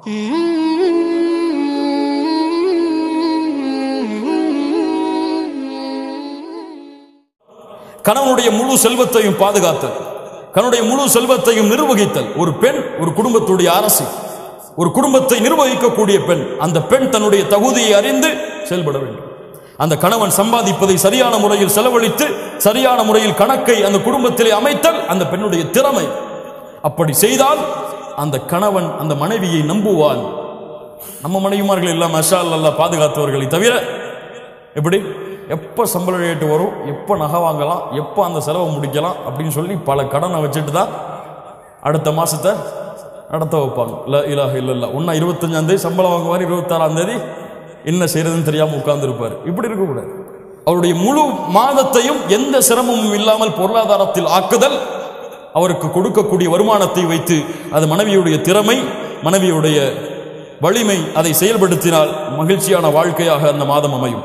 கணவனுடைய முழு செல்வத்தையும் பாதுகாத்தல் கணவனுடைய முழு செல்வத்தையும் நிர்வகித்தல் ஒரு பெண் ஒரு குடும்பத்துடைய அரசு ஒரு குடும்பத்தை நிர்வகிக்கக்கூடிய பெண் அந்த பெண் தன்னுடைய தகுதியை அறிந்து செயல்பட வேண்டும் அந்த கணவன் சம்பாதிப்பதை சரியான முறையில் செலவழித்து சரியான முறையில் கணக்கை அந்த குடும்பத்திலே அமைத்தல் அந்த பெண்ணுடைய திறமை அப்படி செய்தால் அந்த கணவன் அந்த மனைவியை நம்புவான் நம்ம மனைவிமார்கள் எல்லாம் மஷா அல்லா பாதுகாத்தவர்களை தவிர எப்படி எப்போ சம்பள ரேட்டு வரும் எப்போ நகை வாங்கலாம் எப்போ அந்த செலவை முடிக்கலாம் அப்படின்னு சொல்லி பல கடனை வச்சுட்டு தான் அடுத்த மாசத்தை நடத்த வைப்பாங்க இல்ல இலாக இல்ல இல்ல ஒன்னா இருபத்தஞ்சாம் தேதி சம்பளம் வாங்குவார் இருபத்தாறாம் தேதி என்ன செய்யறதுன்னு தெரியாம உட்கார்ந்துருப்பார் இப்படி இருக்கக்கூடாது அவருடைய முழு மாதத்தையும் எந்த சிரமமும் இல்லாமல் பொருளாதாரத்தில் ஆக்குதல் அவருக்கு கொடுக்கக்கூடிய வருமானத்தை வைத்து அது மனைவியுடைய திறமை மனைவியுடைய வலிமை அதை செயல்படுத்தினால் மகிழ்ச்சியான வாழ்க்கையாக அந்த மாதம் அமையும்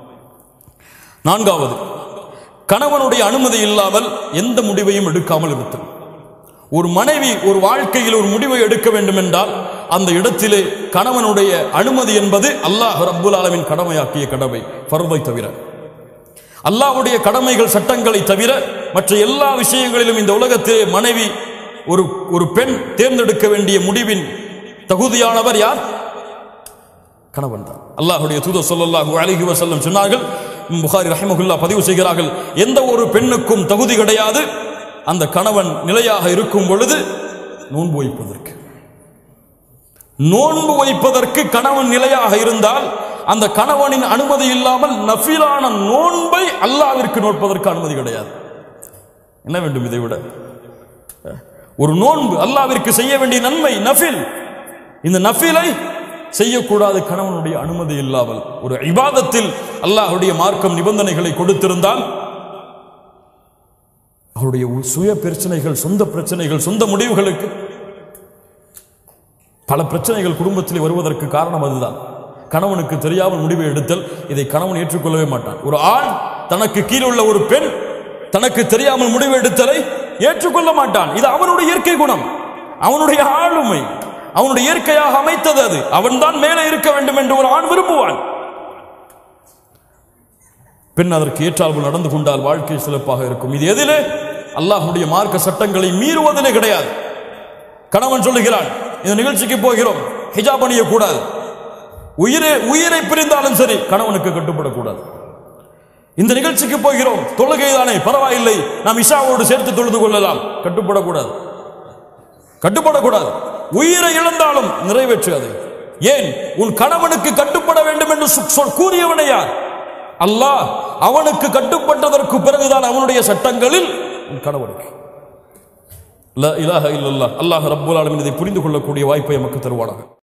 நான்காவது கணவனுடைய அனுமதி இல்லாமல் எந்த முடிவையும் எடுக்காமல் இருத்தல் ஒரு மனைவி ஒரு வாழ்க்கையில் ஒரு முடிவை எடுக்க வேண்டும் என்றால் அந்த இடத்திலே கணவனுடைய அனுமதி என்பது அல்லாஹ் ரப்புல் ஆலமின் கடமையாக்கிய கடமை ஃபர்தை தவிர அல்லாஹ்வுடைய கடமைகள் சட்டங்களை தவிர மற்ற எல்லா விஷயங்களிலும் இந்த உலகத்திலே மனைவி ஒரு ஒரு பெண் தேர்ந்தெடுக்க வேண்டிய முடிவின் தகுதியானவர் யார் கணவன் தான் அல்லாஹுடைய தூதர் ஸல்லல்லாஹு அலைஹி வஸல்லம் சொன்னார்கள் புகாரி ரஹிமகுல்லா பதிவு செய்கிறார்கள் எந்த ஒரு பெண்ணுக்கும் தகுதி கிடையாது அந்த கணவன் நிலையாக இருக்கும் பொழுது நோன்பு வைப்பதற்கு நோன்பு வைப்பதற்கு கணவன் நிலையாக இருந்தால் அந்த கணவனின் அனுமதி இல்லாமல் நஃபிலான நோன்பை அல்லாவிற்கு நோட்பதற்கு அனுமதி கிடையாது என்ன வேண்டும் இதை விட ஒரு நோன்பு அல்லாவிற்கு செய்ய வேண்டிய நன்மை நஃபில் இந்த நஃபிலை செய்யக்கூடாது கணவனுடைய அனுமதி இல்லாமல் ஒரு இபாதத்தில் அல்லாஹுடைய மார்க்கம் நிபந்தனைகளை கொடுத்திருந்தால் அவருடைய சுய பிரச்சனைகள் சொந்த பிரச்சனைகள் சொந்த முடிவுகளுக்கு பல பிரச்சனைகள் குடும்பத்தில் வருவதற்கு காரணம் அதுதான் கணவனுக்கு தெரியாமல் முடிவை எடுத்தல் இதை கணவன் ஏற்றுக்கொள்ளவே மாட்டான் ஒரு ஆண் தனக்கு கீழே உள்ள ஒரு பெண் தனக்கு தெரியாமல் முடிவு எடுத்தலை ஏற்றுக்கொள்ள மாட்டான் இது அவனுடைய இயற்கை குணம் அவனுடைய ஆளுமை அவனுடைய இயற்கையாக அமைத்தது அது அவன்தான் மேலே இருக்க வேண்டும் என்று ஒரு ஆண் விரும்புவான் பெண் அதற்கு ஏற்றால்போல் நடந்து கொண்டால் வாழ்க்கை சிறப்பாக இருக்கும் இது எதிலே அல்லாஹ்வுடைய மார்க்க சட்டங்களை மீறுவதிலே கிடையாது கணவன் சொல்லுகிறான் இந்த நிகழ்ச்சிக்கு போகிறோம் ஹிஜாப் அணியக்கூடாது உயிரை உயிரை பிரிந்தாலும் சரி கணவனுக்கு கட்டுப்படக்கூடாது இந்த நிகழ்ச்சிக்கு போகிறோம் தொழுகை தானே பரவாயில்லை நாம் இஷாவோடு சேர்த்து தொழுது கொள்ளலாம் கட்டுப்படக்கூடாது கட்டுப்படக்கூடாது உயிரை இழந்தாலும் நிறைவேற்று அதை ஏன் உன் கணவனுக்கு கட்டுப்பட வேண்டும் என்று சு- சொல் கூறியவனை யார் அல்லாஹ் அவனுக்கு கட்டுப்பட்டதற்கு பிறகுதான் அவனுடைய சட்டங்களில் உன் கணவனுக்கு லா இலாஹ இல்லல்லாஹ் அல்லாஹ் ரப்புல் ஆலமீன் இதை புரிந்து கொள்ளக்கூடிய வாய்ப்பை நமக்கு தருவானாக